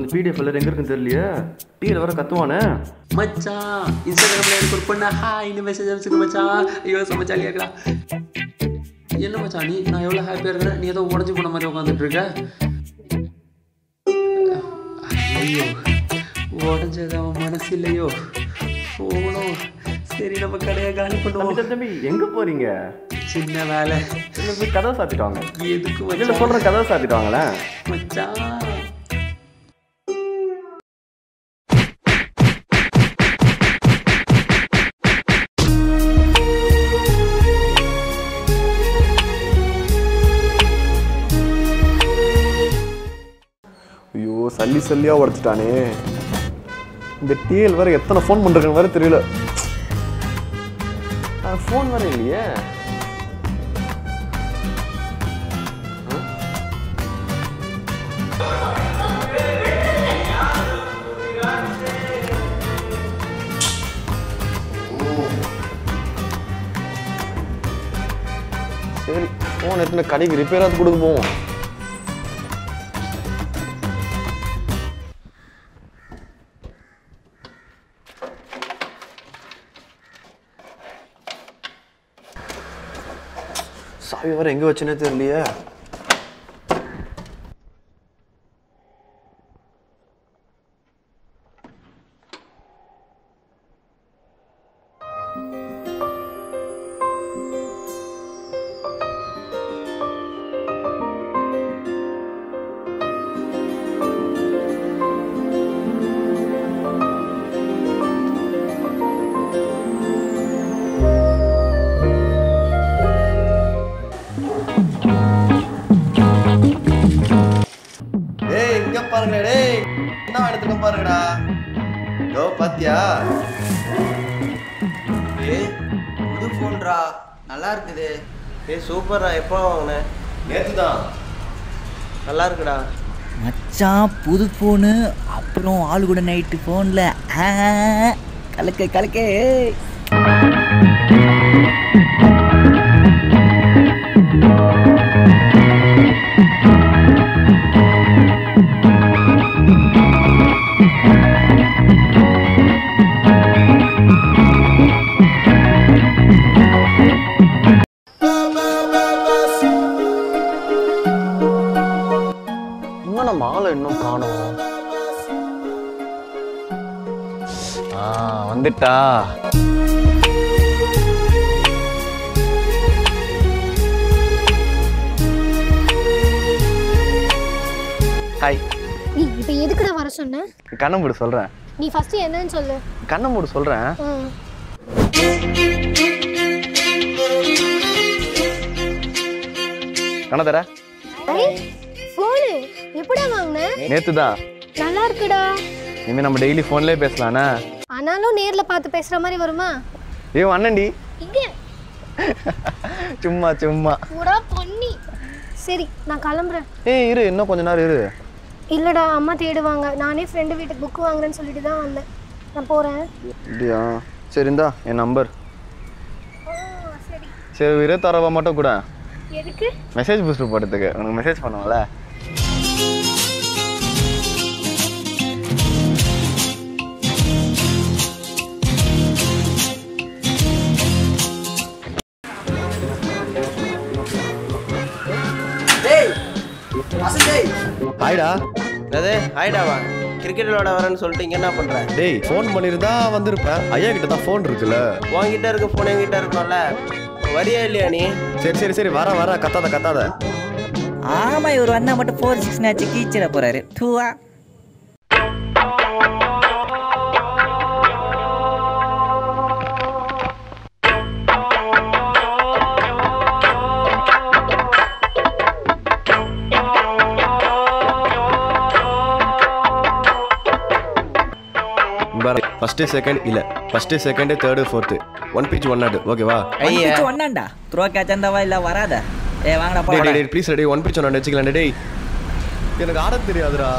PDF எல்லாம் எங்க இருக்குன்னு தெரியலையே டீல வர கத்துவானே மச்சான் இன்ஸ்டாகிராம்ல எனக்கு ஒரு பொண்ணு ஹாய்னு மெசேஜ் அனுப்பிச்சுக்கு மச்சான் ஐயோ செம்ம ஜாலியாக இருக்கா என்ன மச்சான் நீ நான் எவ்வளோ ஹாப்பியாக இருக்கிறேன் நீ ஏதோ உடஞ்சி போன மாதிரி உட்காந்துட்டு இருக்க ஐயோ உடஞ்சது அவன் மனசு இல்லையோ போனோ சரி நம்ம கடையை காலி தம்பி பண்ணுவோம் தம்பி, தம்பி எங்க போறீங்க சின்ன வேலை இல்ல போய் கதவை சாத்திட்டாங்க எதுக்கு இல்ல மச்சான் சொல்றேன் கதவை சாத்திட்டாங்களேன் மச்சான் ஐயோ சல்லி சல்லியா உடச்சிட்டானே இந்த டிஎல் வேற எத்தனை ஃபோன் பண்றாங்க வேற தெரியல ஃபோன் வர இல்லையே சரி ஃபோன் எத்தனை கடைக்கு ரிப்பேராக கொடுக்க போவோம் சாவி வேற எங்க வச்சுனே தெரியலையே டேய் இங்க பாருங்க டேய் என்ன எடுத்துக்க பாருங்கடா யோ பாத்தியா ஏய் புது ஃபோன்ரா நல்லா இருக்குது ஏய் சூப்பர்ரா எப்போ வாங்கின நேத்து தான் நல்லா இருக்குடா மச்சான் புது ஃபோனு அப்புறம் ஆளு கூட நைட்டு ஃபோனில் கலக்க கலக்க ஏய். இன்னும் நம்ம ஆளை இன்னும் காணோம் ஆ வந்துட்டா ஹாய் நீ இப்போ எதுக்குடா வர சொன்ன கண்ணை மூடு சொல்றேன் நீ ஃபர்ஸ்ட் என்னன்னு சொல்லு கண்ணை மூடு சொல்றேன் ம். கண்ணை தர ஐ ஃபோனு எப்படா வாங்கின நேத்து தான் நல்லா இருக்குடா இனிமே நம்ம டெய்லி ஃபோன்லேயே பேசலாண்ணா ஆனாலும் நேர்ல பார்த்து பேசுற மாதிரி வருமா ஏ அண்ணன்டி இங்க சும்மா சும்மா கூடா பொன்னி சரி நான் கிளம்புறேன் ஏய் இரு இன்னும் கொஞ்ச நேரம் இரு இல்லடா அம்மா தேடுவாங்க நானே ஃப்ரெண்டு வீட்டுக்கு புக் வாங்குறேன்னு சொல்லிட்டு தான் வந்தேன் நான் போறேன் அப்படியா சரி இந்தா என் நம்பர் ஆ, சரி சரி இரு தரவா மட்டும் கூட எதுக்கு மெசேஜ் பூஸ்டர் போடுறதுக்கு உனக்கு மெசேஜ் பண்ணுவோம்ல டேய் வசந்தை ஹாய்டா அது ஹாய்டாவா கிரிக்கெட் விளையாட வரேன்னு சொல்லிட்டு இங்க என்ன பண்ற டேய் ஃபோன் பண்ணியிருந்தா வந்திருப்பேன் ஐயா கிட்ட தான் ஃபோன் இருக்குல்ல உன்கிட்ட இருக்க ஃபோன் என்கிட்ட இருக்கும்ல வரியா இல்லையா நீ சரி சரி சரி வர வர கத்தாத கத்தாத ஆமா இவர் வந்தா மட்டும் ஃபோர் சிக்ஸ் மேட்ச் கீச்சிட போறாரு டூவா ஃபர்ஸ்ட் செகண்ட் இல்ல first second third fourth one pitch one not ஓகேவா ஐயா ஒன்னாண்டா த்ரோ கேட்ச் இருந்தாவா இல்ல வராத ஏ வாங்கடா டேய் போடா டேய் please ready one pitch one not வச்சுக்கலாம் டேய் எனக்கு ஆட தெரியாதுடா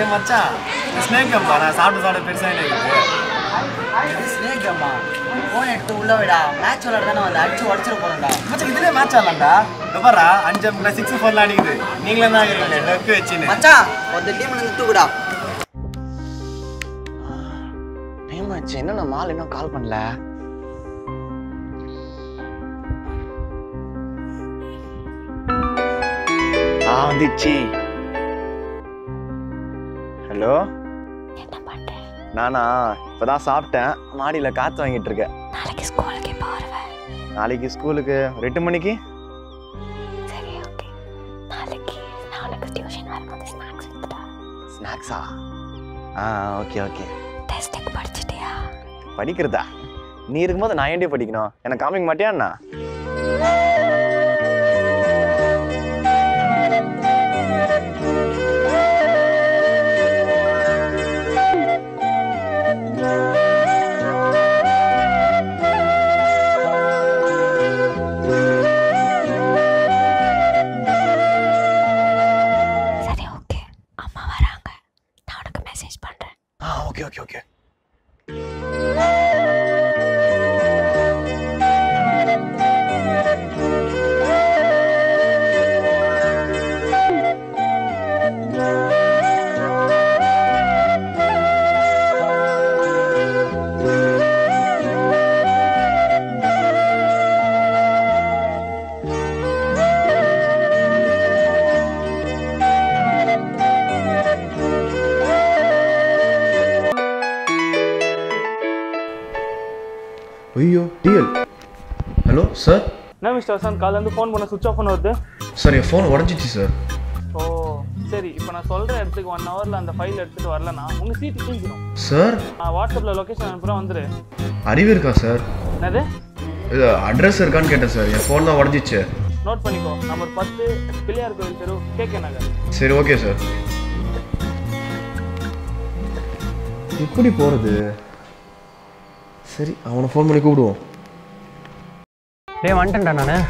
மச்சான் ஸ்னேக் கேம்பா நான் சாப்பிட்டு சாப்பிட்டு பெருசாக இருக்குது ஸ்னேக் அம்மா ஃபோன் எடுத்து உள்ள விடா மேட்ச் விளையாட தானே வந்து அடிச்சு உடச்சிட போறேன்டா மச்சான் இதுலேயே மேட்ச் ஆடலாம்டா இந்த பாரா அஞ்சு அம்பில் சிக்ஸ் ஃபோர்லாம் அடிக்குது நீங்களே தான் ஆகிறீங்க டக்கு வச்சுன்னு மச்சான் ஒரு டீம் இருந்து தூக்குடா டைம் ஆச்சு என்ன நம்ம ஆள் இன்னும் கால் பண்ணல ஆ வந்துச்சு ஹலோ என்ன பண்ற நானா இப்பதான் சாப்பிட்டேன் மாடியில காத்து வாங்கிட்டு இருக்கேன் நாளைக்கு ஸ்கூலுக்கு எப்போ வருவேன் நாளைக்கு ஸ்கூலுக்கு ரெண்டு மணிக்கு சரி ஓகே நாளைக்கு நான் உனக்கு டியூஷன் வரும்போது ஸ்நாக்ஸ் எடுத்துட்டா ஸ்நாக்ஸா ஆ ஓகே ஓகே டெஸ்ட்டுக்கு படிச்சிட்டியா படிக்கிறதா நீ இருக்கும்போது நான் ஏன்டி படிக்கணும் எனக்கு காமிக்க மாட்டியா அண்ணா சரி ஓகே அம்மா வராங்க நான் உனக்கு மெசேஜ் பண்ணுறேன் ஆ ஓகே ஓகே ஓகே ஐயோ டிஎல் ஹலோ சார் என்ன மிஸ்டர் வசந்த் காலேருந்து ஃபோன் பண்ண சுவிச் ஆஃப் பண்ண வருது சார் என் ஃபோன் உடஞ்சிச்சு சார் ஓ சரி இப்போ நான் சொல்கிற இடத்துக்கு ஒன் ஹவரில் அந்த ஃபைல் எடுத்துகிட்டு வரலனா உங்கள் சீட்டு கிழிஞ்சிடும் சார் நான் வாட்ஸ்அப்பில் லொக்கேஷன் அனுப்புகிறேன் வந்துரு அறிவு இருக்கா சார் என்னது இது அட்ரஸ் இருக்கான்னு கேட்டேன் சார் என் ஃபோன் தான் உடஞ்சிச்சு நோட் பண்ணிக்கோ நம்பர் பத்து பிள்ளையார் கோயில் தெரு கேகே நகர் சரி ஓகே சார் எப்படி போகிறது சரி அவனை ஃபோன் பண்ணி கூப்பிடுவோம் டேய் வந்துட்டேன்டா நான்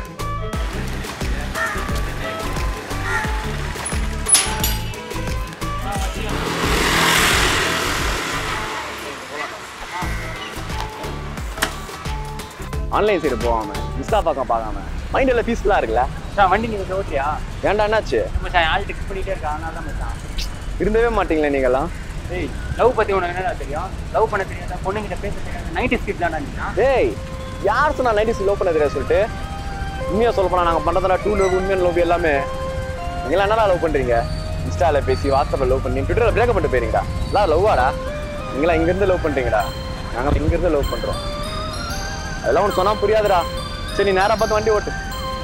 ஆன்லைன் சைடு போகாம இன்ஸ்டா பக்கம் பார்க்காம மைண்ட் எல்லாம் பீஸ்ஃபுல்லாக இருக்குல்ல வண்டி நீ கொஞ்சம் ஓட்டியா ஏன்டா என்னாச்சு மச்சான் ஆள் டெக்ஸ்ட் பண்ணிட்டே இருக்கா அதனால தான் மச்சான் இருந்தவே மாட்டீங்களே நீங்களாம் டேய் லவ் பத்தி உனக்கு என்னடா தெரியும் லவ் பண்ண தெரியாதா பொண்ணுங்கிட்ட பேச தெரியாத நைட்டு ஸ்கிட் தான்டா நீ டேய் யார் சொன்னா நைன்டிஸ் லவ் பண்ண தெரியாது சொல்லிட்டு உண்மையாக சொல்ல போனா நாங்கள் பண்ணுறதுனா டூ லவ் உண்மையான லவ் எல்லாமே நீங்களாம் என்னடா லவ் பண்ணுறீங்க இன்ஸ்டாவில் பேசி வாட்ஸ்அப்பில் லவ் பண்ணி ட்விட்டரில் பிரேக்கப் பண்ணிட்டு போயிருங்கடா எல்லாம் லவ்வாடா நீங்களாம் இங்கேருந்து லவ் பண்ணுறீங்கடா நாங்கள் இங்கேருந்து லவ் பண்ணுறோம் அதெல்லாம் ஒன்று சொன்னால் புரியாதுடா சரி நீ நேராக பார்த்து வண்டி ஓட்டு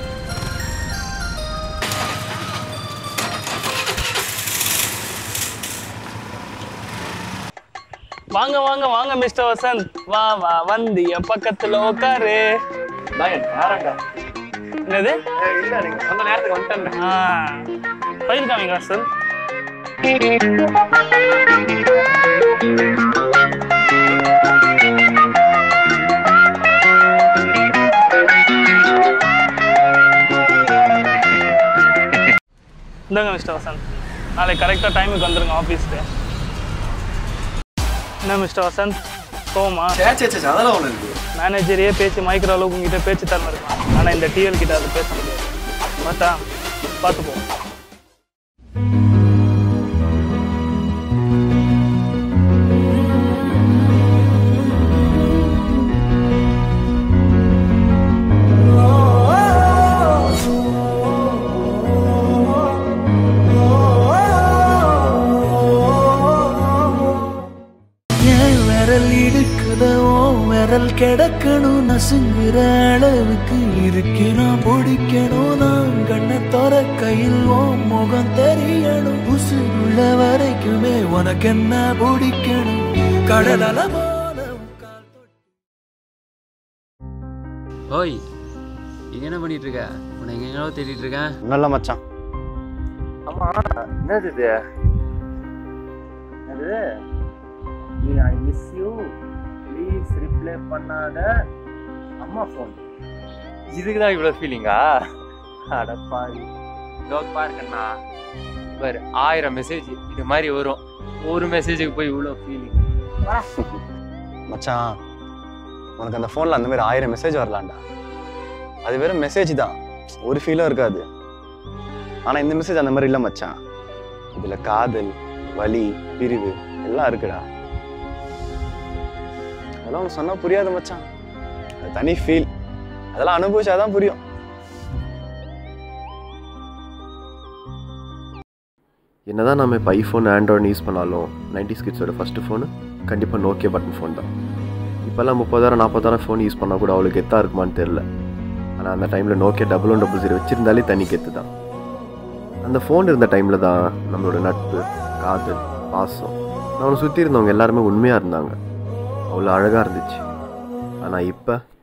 வாங்க வாங்க வாங்க மிஸ்டர் வசந்த் வா வா வந்து என் பக்கத்தில் உட்காரு என்னது இல்லை நீங்கள் சொன்ன நேரத்துக்கு வந்துட்டேன் ஆ ஃபைல் காமிங்க வசந்த் இந்தாங்க மிஸ்டர் வசந்த் நாளைக்கு கரெக்டாக டைமுக்கு வந்துருங்க ஆஃபீஸ்க்கு என்ன மிஸ்டர் வசந்த் போமா சே சே அதெல்லாம் ஒன்று இருக்குது மேனேஜரையே பேசி மைக்ரோ அளவுக்கு உங்ககிட்ட பேச்சு தரமா இருக்கான் ஆனால் இந்த டிஎல் கிட்ட அது பேச முடியாது மாட்டா பார்த்து போ என் விரல் இடுக்குதோ விரல் கிடக்கணும் நசுங்குற அளவுக்கு இருக்கு நான் பிடிக்கணும் நான் கண்ணை தோற கையில் ஓ முகம் தெரியணும் உசுருள்ள வரைக்குமே உனக்கு என்ன பிடிக்கணும் கடல் அலை போல உன் கால் தொட்டு ஓய் இங்க என்ன பண்ணிட்டு இருக்க உன்னை எங்கெங்கோ தேடிட்டு இருக்கேன் நல்ல மச்சான் ஆமா என்னது இது என்னது நீ I miss you please reply பண்ணாத அம்மா ஃபோன் இதுக்கு தான் இவ்வளோ ஃபீலிங்கா அடப்பாவி இதோ பாருங்கண்ணா பாரு ஆயிரம் மெசேஜ் இது மாதிரி வரும் ஒரு மெசேஜுக்கு போய் இவ்வளோ ஃபீலிங் மச்சான் உனக்கு அந்த ஃபோனில் அந்த மாதிரி ஆயிரம் மெசேஜ் வரலாம்டா அது வெறும் மெசேஜ் தான் ஒரு ஃபீலும் இருக்காது ஆனால் இந்த மெசேஜ் அந்த மாதிரி இல்லை மச்சான் இதில் காதல் வலி பிரிவு எல்லாம் இருக்குடா அதெல்லாம் உனக்கு சொன்னால் புரியாது மச்சான் அது தனி ஃபீல் அதெல்லாம் அனுபவிச்சாதான் புரியும் என்னதான் நம்ம இப்போ ஐஃபோன் ஆண்ட்ராய்டு யூஸ் பண்ணாலும் நைன்டி கிட்ஸோட ஃபஸ்ட்டு ஃபோனு கண்டிப்பாக நோக்கியா பட்டன் ஃபோன் தான் இப்போல்லாம் முப்பதாயிரம் நாற்பதாயிரம் ஃபோன் யூஸ் பண்ணால் கூட அவளுக்கு எத்தா இருக்குமான்னு தெரில ஆனால் அந்த டைமில் Nokia double one double zero வச்சுருந்தாலே தனி கெத்து தான் அந்த ஃபோன் இருந்த டைமில் தான் நம்மளோட நட்பு காதல் பாசம் நம்மளை சுற்றி இருந்தவங்க எல்லாருமே உண்மையாக இருந்தாங்க அவ்வளோ அழகாக இருந்துச்சு ஆனால் இப்போ